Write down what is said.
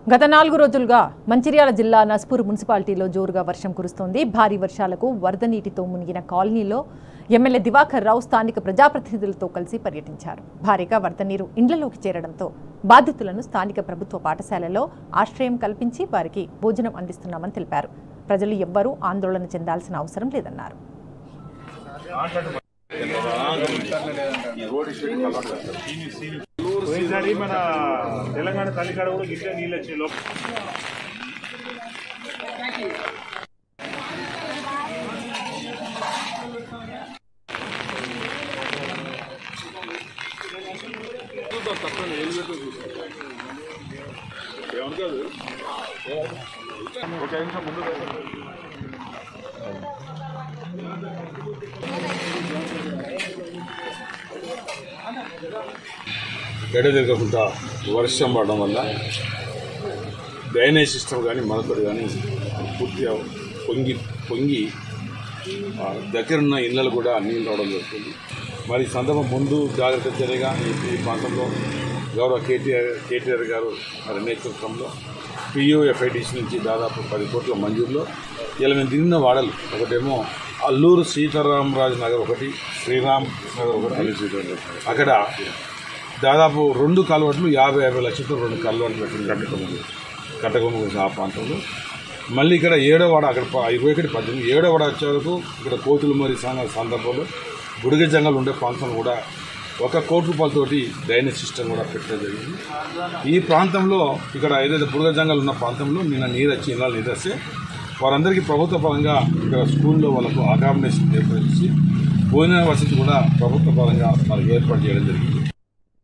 గత నాలుగు రోజులుగా మంచిర్యాల జిల్లా నస్పూర్ మున్సిపాలిటీలో జోరుగా వర్షం కురుస్తోంది భారీ వర్షాలకు వరద నీటితో మునిగిన కాలనీలో ఎమ్మెల్యే దివాకర్ రావు స్థానిక ప్రజాప్రతినిధులతో కలిసి పర్యటించారు భారీగా వరద నీరు ఇండ్లలోకి చేరడంతో బాధితులను స్థానిక ప్రభుత్వ పాఠశాలలో ఆశ్రయం కల్పించి వారికి భోజనం అందిస్తున్నామని తెలిపారు ప్రజలు ఎవ్వరూ ఆందోళన చెందాల్సిన అవసరం లేదన్నారు పోయినసారి మన తెలంగాణ తల్లికాడ కూడా గిట్ల నీళ్ళు వచ్చాయి లోపల గడదెరగకుండా వర్షం పడడం వల్ల డ్రైనేజ్ సిస్టమ్ కానీ మరొకటి కానీ పూర్తిగా పొంగి పొంగి ఆ, దగ్గరున్న ఇళ్ళలు కూడా నీళ్ళు రావడం జరుగుతుంది మరి ఈ సందర్భం ముందు జాగ్రత్త చర్యగా ఈ ఈ ప్రాంతంలో గౌరవ కేటీఆర్ కేటీఆర్ గారు మరి నేతృత్వంలో పియూఎఫ్ఐడిసి నుంచి దాదాపు పది కోట్ల మంజూరులో ఇలా మేము తిరిగిన వాడలు ఒకటేమో అల్లూరు సీతారామరాజు నగర్ ఒకటి శ్రీరామ్ నగర్ ఒకటి అక్కడ దాదాపు రెండు కలవట్లు యాభై యాభై లక్షలతో రెండు కలవట్లు పెట్టింది కట్టుకున్నది కట్టకొమ్మ గురించి ఆ ప్రాంతంలో మళ్ళీ ఇక్కడ ఏడో వాడ అక్కడ ప- ఇరవై ఒకటి పద్దెనిమిది ఏడో వాడ వచ్చే వరకు ఇక్కడ కోతులు మరి సంగ- సందర్భంలో బుడిగ జంగలు ఉండే ప్రాంతం కూడా ఒక కోటి రూపాయలతోటి డ్రైనేజ్ సిస్టమ్ కూడా పెట్టడం జరిగింది ఈ ప్రాంతంలో ఇక్కడ ఏదైతే బుడగ జంగలు ఉన్న ప్రాంతంలో నిన్న నీరు వచ్చి ఇలా నీరు వస్తే వారందరికీ ప్రభుత్వ పరంగా ఇక్కడ స్కూల్లో వాళ్ళకు అకామిడేషన్ ఏర్పరిచి భోజన వసతి కూడా ప్రభుత్వ పరంగా మనకు ఏర్పాటు చేయడం జరిగింది